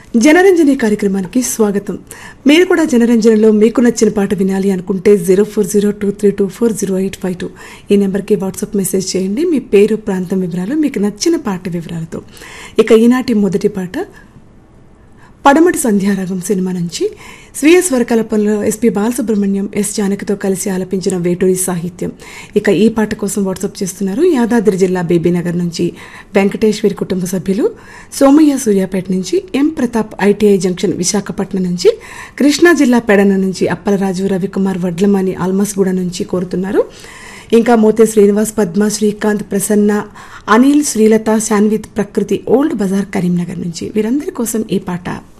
జనరంజని కార్యక్రమానికి స్వాగతం మీరు కూడా జనరంజనలో మీకు నచ్చిన పాట వినాలి అనుకుంటే zero four zero two three two four zero eight five two ఈ నెంబర్కి వాట్సాప్ మెసేజ్ చేయండి మీ పేరు ప్రాంతం వివరాలు మీకు నచ్చిన పాట వివరాలతో ఇక ఈనాటి మొదటి పాట పడమటి సంధ్యారాగం సినిమా నుంచి స్వీయ స్వరకల్పనలో ఎస్పి బాలసుబ్రహ్మణ్యం ఎస్ జానకితో కలిసి ఆలపించిన వేటూరి సాహిత్యం ఇక ఈ పాట కోసం వాట్సాప్ చేస్తున్నారు యాదాద్రి జిల్లా బేబీనగర్ నుంచి వెంకటేశ్వరి కుటుంబ సభ్యులు సోమయ్య సూర్యాపేట నుంచి M Pratap ITI junction Visakhapatnam నుంచి కృష్ణా జిల్లా పెడన నుంచి అప్పలరాజు రవికుమార్ వడ్లమాని ఆల్మస్గూడ నుంచి కోరుతున్నారు ఇంకా మోతే శ్రీనివాస్ పద్మ శ్రీకాంత్ ప్రసన్న అనిల్ శ్రీలత శాన్విత్ ప్రకృతి ఓల్డ్ బజార్ కరీంనగర్ నుంచి వీరందరి కోసం ఈ పాట